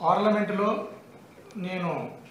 పార్లమెంటులో నేను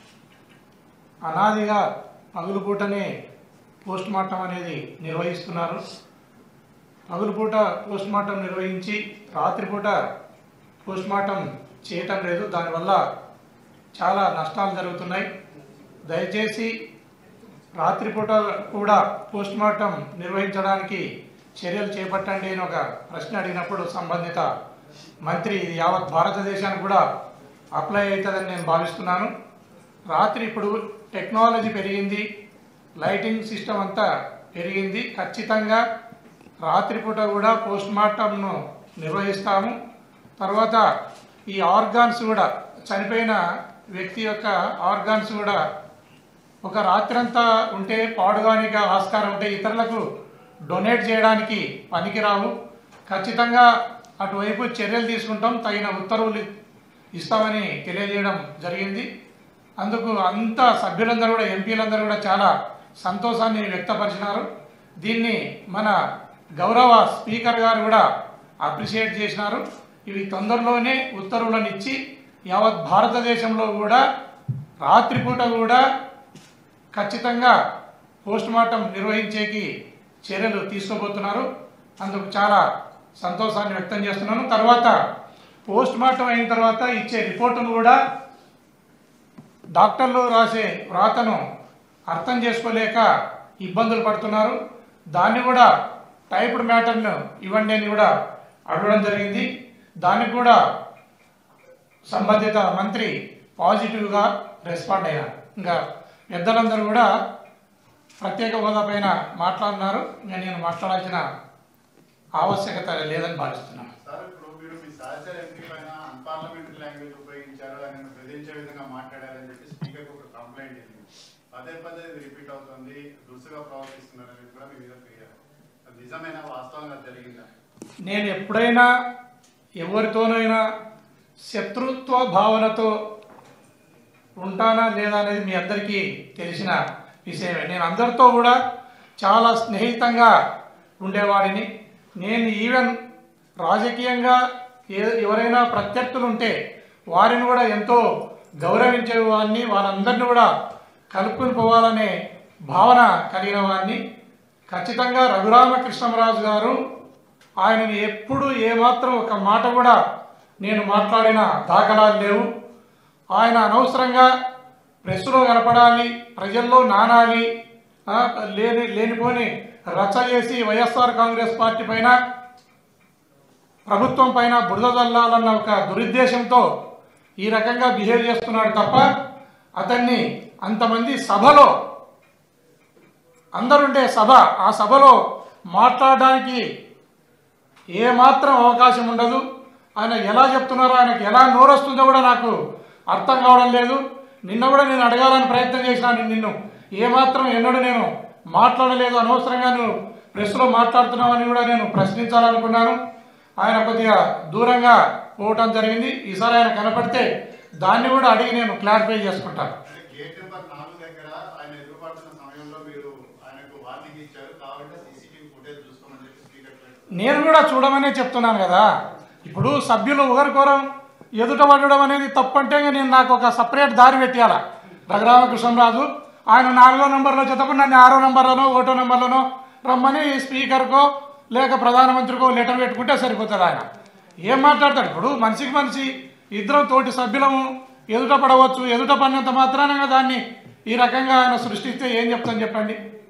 అనాదిగా పగులుపూటనే పోస్ట్ మార్టం అనేది నిర్వహిస్తున్నారు పగులుపూట పోస్ట్ మార్టం నిర్వహించి రాత్రిపూట పోస్ట్ మార్టం చేయటం లేదు దానివల్ల చాలా నష్టాలు జరుగుతున్నాయి దయచేసి రాత్రిపూట కూడా పోస్ట్ మార్టం నిర్వహించడానికి చర్యలు చేపట్టండి అని ఒక ప్రశ్న అడిగినప్పుడు సంబంధిత మంత్రి ఇది యావత్ భారతదేశానికి కూడా అప్లై అవుతుందని నేను భావిస్తున్నాను రాత్రి ఇప్పుడు టెక్నాలజీ పెరిగింది లైటింగ్ సిస్టమ్ అంతా పెరిగింది ఖచ్చితంగా రాత్రిపూట కూడా పోస్ట్ మార్టంను నిర్వహిస్తాము తర్వాత ఈ ఆర్గాన్స్ కూడా చనిపోయిన వ్యక్తి యొక్క ఆర్గాన్స్ కూడా ఒక రాత్రంతా ఉంటే పాడుగానికి ఆస్కారం ఉంటే ఇతరులకు డొనేట్ చేయడానికి పనికిరావు ఖచ్చితంగా అటువైపు చర్యలు తీసుకుంటాం తగిన ఉత్తర్వులు ఇస్తామని తెలియజేయడం జరిగింది అందుకు అంత సభ్యులందరూ కూడా ఎంపీలందరూ కూడా చాలా సంతోషాన్ని వ్యక్తపరిచినారు దీన్ని మన గౌరవ స్పీకర్ గారు కూడా అప్రిషియేట్ చేసినారు ఇవి తొందరలోనే ఉత్తర్వులను ఇచ్చి యావత్ భారతదేశంలో కూడా రాత్రిపూట కూడా ఖచ్చితంగా పోస్ట్ మార్టం నిర్వహించేకి చర్యలు తీసుకోబోతున్నారు అందుకు చాలా సంతోషాన్ని వ్యక్తం చేస్తున్నాను తర్వాత పోస్ట్ మార్టం అయిన తర్వాత ఇచ్చే రిపోర్టును కూడా డాక్టర్లు రాసే వ్రాతను అర్థం చేసుకోలేక ఇబ్బందులు పడుతున్నారు దాన్ని కూడా టైప్డ్ మ్యాటర్ను ఇవ్వండి అని కూడా అడగడం జరిగింది దానికి కూడా సంబంధిత మంత్రి పాజిటివ్గా రెస్పాండ్ అయ్యారు ఇంకా పెద్దలందరూ కూడా ప్రత్యేక హోదా పైన మాట్లాడినారు ఇంకా నేను మాట్లాడాల్సిన ఆవశ్యకత లేదని భావిస్తున్నాను సార్ ఇప్పుడు మీరు మీ సహచర ఎంపీ పైన అన్పార్లమెంటరీ లాంగ్వేజ్ ఉపయోగించారు ఆయన బెదిరించే విధంగా మాట్లాడారని చెప్పి స్పీకర్ ఒక కంప్లైంట్ ఇచ్చింది పదే పదే ఇది రిపీట్ అవుతుంది దురుసుగా ప్రవర్తిస్తున్నారని కూడా మీ మీద ఫిర్యాదు అది నిజమైన వాస్తవంగా జరిగిందా నేను ఎప్పుడైనా ఎవరితోనైనా శత్రుత్వ భావనతో ఉంటానా లేదా అనేది మీ అందరికీ తెలిసిన విషయమే నేను అందరితో కూడా చాలా స్నేహితంగా ఉండేవాడిని నేను ఈవెన్ రాజకీయంగా ఏ ఎవరైనా ప్రత్యర్థులు ఉంటే వారిని కూడా ఎంతో గౌరవించేవాడిని వాళ్ళందరినీ కూడా కలుపుకొని పోవాలనే భావన కలిగిన వాడిని ఖచ్చితంగా రఘురామకృష్ణరాజు గారు ఆయనని ఎప్పుడు ఏమాత్రం ఒక మాట కూడా నేను మాట్లాడిన దాఖలాలు లేవు ఆయన అనవసరంగా ప్రెస్లో కనపడాలి ప్రజల్లో నానాలి ఆ, లేని లేనిపోని రచ్చ చేసి వైఎస్ఆర్ కాంగ్రెస్ పార్టీ పైన ప్రభుత్వం పైన బురద చల్లాలన్న ఒక దురుద్దేశంతో ఈ రకంగా బిహేవ్ చేస్తున్నాడు తప్ప అతన్ని అంతమంది సభలో అందరుండే సభ ఆ సభలో మాట్లాడడానికి ఏమాత్రం అవకాశం ఉండదు ఆయన ఎలా చెప్తున్నారో ఆయనకు ఎలా నోరొస్తుందో కూడా నాకు అర్థం కావడం లేదు నిన్న కూడా నేను అడగాలని ప్రయత్నం చేసినాను నిన్ను ఏమాత్రం ఎన్నడూ నేను మాట్లాడలేదు అనవసరంగా నువ్వు ప్రెస్లో మాట్లాడుతున్నావని కూడా నేను ప్రశ్నించాలనుకున్నాను ఆయన కొద్దిగా దూరంగా పోవటం జరిగింది ఈసారి ఆయన కనపడితే దాన్ని కూడా అడిగి నేను క్లారిఫై చేసుకుంటాను అంటే గేట్ నెంబర్ నాలుగు దగ్గర ఆయన ఎదురుపడుతున్న సమయంలో మీరు ఆయనకు వార్నింగ్ ఇచ్చారు కాబట్టి సీసీటీవీ ఫుటేజ్ చూసుకోమని చెప్పి స్పీకర్ చెప్పారు. నేను కూడా చూడమనే చెప్తున్నాను కదా ఇప్పుడు సభ్యులు ఒకరికొరం ఎదుట పడడం అనేది తప్పంటే ఇంక నేను నాకు ఒక సపరేట్ దారి పెట్టాల రఘురామకృష్ణరాజు ఆయన నాలుగో నెంబర్లో చెత్తప్పుడు నన్ను ఆరో నెంబర్లోనో ఒకటో నెంబర్లోనో రమ్మని స్పీకర్కో లేక ప్రధానమంత్రికో లెటర్ పెట్టుకుంటే సరిపోతుంది ఆయన ఏం మాట్లాడతాడు ఇప్పుడు మనిషికి మనిషి ఇద్దరం తోటి సభ్యులము ఎదుట పడవచ్చు ఎదుట పడినంత మాత్రాన దాన్ని ఈ రకంగా ఆయన సృష్టిస్తే ఏం చెప్తాను చెప్పండి